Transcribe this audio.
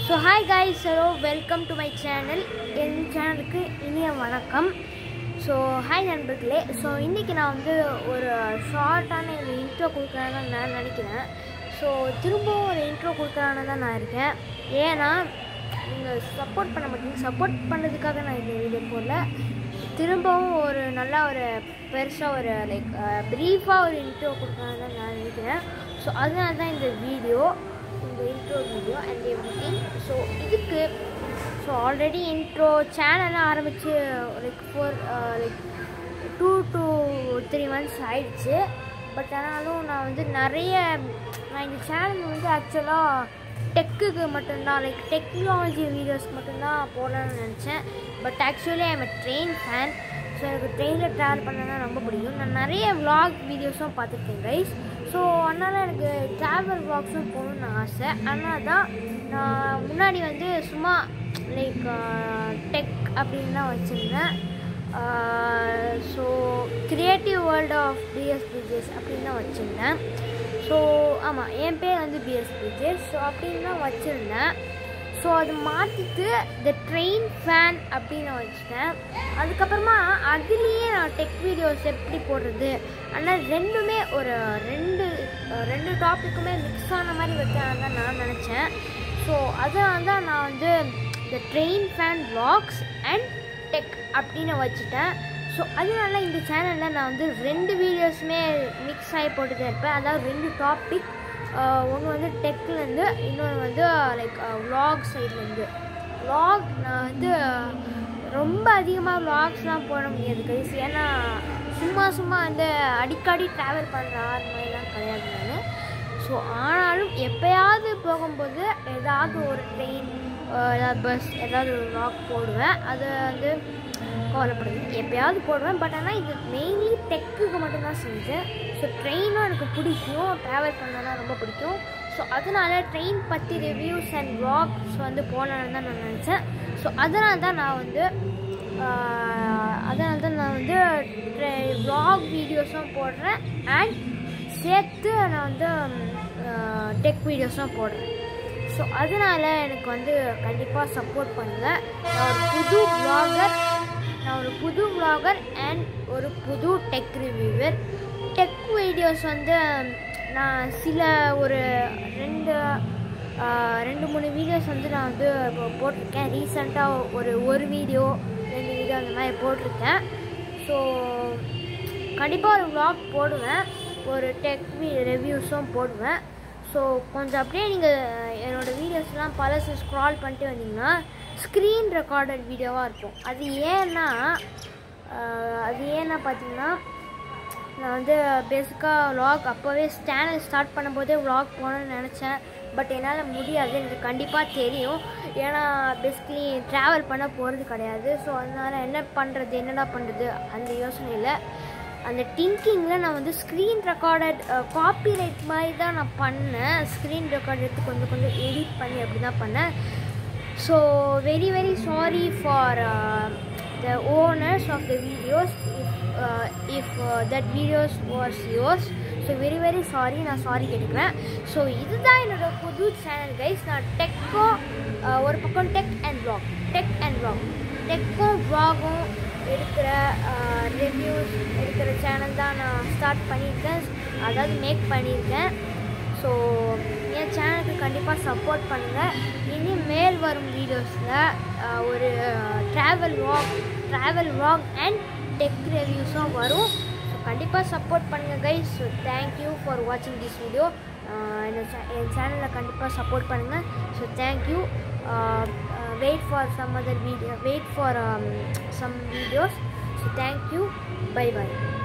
so hi guys hello welcome to my channel என் சேனலுக்கு இனிய வணக்கம் ஸோ ஹாய் நண்பர்களே ஸோ இன்றைக்கி நான் வந்து ஒரு ஷார்ட்டான ஒரு இன்ட்ரோ கொடுக்கலான்னு நான் நினைக்கிறேன் ஸோ திரும்பவும் ஒரு இன்ட்ரோ கொடுக்கலான்னு தான் நான் இருக்கேன் ஏன்னா நீங்கள் சப்போர்ட் பண்ண மாட்டீங்க சப்போர்ட் பண்ணுறதுக்காக நான் இந்த வீடியோ போடல திரும்பவும் ஒரு நல்லா ஒரு பெருசாக ஒரு லைக் ப்ரீஃபாக ஒரு இன்ட்ரோ கொடுக்கலான்னு தான் நான் நினைக்கிறேன் ஸோ அதனால தான் இந்த வீடியோ இந்த intro video and every so இதுக்கு ஸோ ஆல்ரெடி இன்ட்ரோ சேனல்லாம் ஆரம்பித்து like four like two to three months ஆயிடுச்சு பட் ஆனாலும் நான் வந்து நிறைய நான் இந்த சேனல் வந்து ஆக்சுவலாக டெக்குக்கு மட்டும்தான் லைக் டெக்னாலஜி வீடியோஸ் மட்டும்தான் போடலாம்னு நினச்சேன் but actually I'm a train fan so எனக்கு ட்ரெயினில் ட்ராவல் பண்ணனா ரொம்ப பிடிக்கும் நான் நிறைய vlog வீடியோஸும் பார்த்துருக்கேன் கைஸ் ஸோ அதனால் எனக்கு ட்ராவல் vlogsம் போகணுன்னு ஆசை அதனால தான் நான் முன்னாடி வந்து சும்மா லைக் டெக் அப்படின்னு தான் வச்சுருந்தேன் so creative world of PS PJs அப்படின்னு தான் வச்சுருந்தேன் ஸோ ஆமாம் என் பேர் வந்து பிஎஸ் பிஜேஸ் ஸோ அப்படின்னு தான் வச்சுருந்தேன் ஸோ அது மாற்றிட்டு த ட்ரெயின் ஃபேன் அப்படின்னு நான் வச்சுட்டேன் அதுக்கப்புறமா அதுலேயே நான் டெக் வீடியோஸ் எப்படி போடுறது ஆனால் ரெண்டுமே ஒரு ரெண்டு ரெண்டு டாப்பிக்குமே மிக்ஸ் ஆன மாதிரி வைக்கலாம் தான் நான் நினச்சேன் ஸோ அதனால தான் நான் வந்து the train fan vlogs and tech அப்படின்னு வச்சுட்டேன் ஸோ அதனால இந்த சேனலில் நான் வந்து ரெண்டு வீடியோஸுமே மிக்ஸ் ஆகி போட்டுட்டே இருப்பேன் அதாவது ரெண்டு டாபிக் ஒன்று வந்து டெக்லேருந்து இன்னொன்று வந்து லைக் vlog சைட்லேருந்து vlog நான் வந்து ரொம்ப அதிகமாக vlogsலாம் போட முடியாது கைஸ் ஏன்னா சும்மா சும்மா வந்து அடிக்கடி ட்ராவல் பண்ணுற ஆறு மாதிரிலாம் கிடையாது நான் ஸோ ஆனாலும் எப்போயாவது போகும்போது ஏதாவது ஒரு ட்ரெயின் ஏதாவது பஸ் ஏதாவது ஒரு vlog போடுவேன் அது வந்து கவலைப்படுது எப்பயாவது போடுவேன் பட் ஆனால் இது மெயின்லி டெக்குக்கு மட்டும்தான் செஞ்சேன் ஸோ ட்ரெயினும் எனக்கு பிடிக்கும் ட்ராவல் பண்ணனா ரொம்ப பிடிக்கும் ஸோ அதனால ட்ரெயின் பற்றி ரிவ்யூஸ் அண்ட் vlogs வந்து போடலான்னு தான் நான் நினச்சேன் ஸோ அதனால தான் நான் வந்து அதனால தான் நான் வந்து vlog வீடியோஸும் போடுறேன் அண்ட் சேர்த்து நான் வந்து டெக் வீடியோஸும் போடுறேன் ஸோ அதனால் எனக்கு வந்து கண்டிப்பாக சப்போர்ட் பண்ணுங்கள் நான் ஒரு புது vlogger நான் ஒரு புது vlogger அண்ட் ஒரு புது டெக் ரிவ்யூவர் டெக் வீடியோஸ் வந்து நான் சில ஒரு ரெண்டு ரெண்டு மூணு வீடியோஸ் வந்து நான் வந்து இப்போ போட்டிருக்கேன் ரீசெண்டாக ஒரு ஒரு வீடியோ ரெண்டு வீடியோ அந்த மாதிரி போட்டிருக்கேன் ஸோ கண்டிப்பாக ஒரு vlog போடுவேன் ஒரு டெக் ரிவ்யூஸும் போடுவேன் ஸோ கொஞ்சம் அப்படியே நீங்கள் என்னோடய வீடியோஸ்லாம் பழசு ஸ்க்ரால் பண்ணிட்டு வந்தீங்கன்னா ஸ்க்ரீன் ரெக்கார்டட் வீடியோவாக இருக்கும் அது ஏன்னா அது ஏன்னா பார்த்தீங்கன்னா நான் வந்து பேசிக்காக vlog அப்போவே சேனல் ஸ்டார்ட் பண்ணும்போதே vlog போகணும்னு நினச்சேன் பட் என்னால் முடியாது எனக்கு கண்டிப்பாக தெரியும் ஏன்னா பேசிக்கலி ட்ராவல் பண்ண போகிறது கிடையாது ஸோ அதனால் என்ன பண்ணுறது என்னடா பண்ணுறது அந்த யோசனையில் அந்த திங்கிங்கில் நான் வந்து ஸ்க்ரீன் ரெக்கார்டட் காப்பிரைட் மாதிரி தான் நான் பண்ணேன் ஸ்க்ரீன் ரெக்கார்ட் எடுத்து கொஞ்சம் கொஞ்சம் எடிட் பண்ணி அப்படி தான் பண்ணேன் so very very sorry for the owners of the videos if if that videos was yours so very very sorry நான் சாரி கேட்டுக்கிறேன் ஸோ இதுதான் என்னோடய புது சேனல் கைஸ் நான் டெக்கும் ஒரு பக்கம் tech and vlog tech and vlog டெக்கும் vlogகும் எடுக்கிற ரிவ்யூஸ் எடுக்கிற சேனல் தான் நான் ஸ்டார்ட் பண்ணியிருக்கேன் அதாவது மேக் பண்ணியிருக்கேன் ஸோ என் சேனலுக்கு கண்டிப்பாக சப்போர்ட் பண்ணுங்கள் இனி மேல் வரும் வீடியோஸில் ஒரு travel walk travel walk and tech ரிவ்யூஸும் வரும் ஸோ கண்டிப்பாக சப்போர்ட் பண்ணுங்கள் கைஸ் ஸோ தேங்க்யூ ஃபார் வாட்சிங் திஸ் வீடியோ என் சேனலில் கண்டிப்பாக சப்போர்ட் பண்ணுங்கள் so thank you wait for some other video wait for um, some videos so thank you bye bye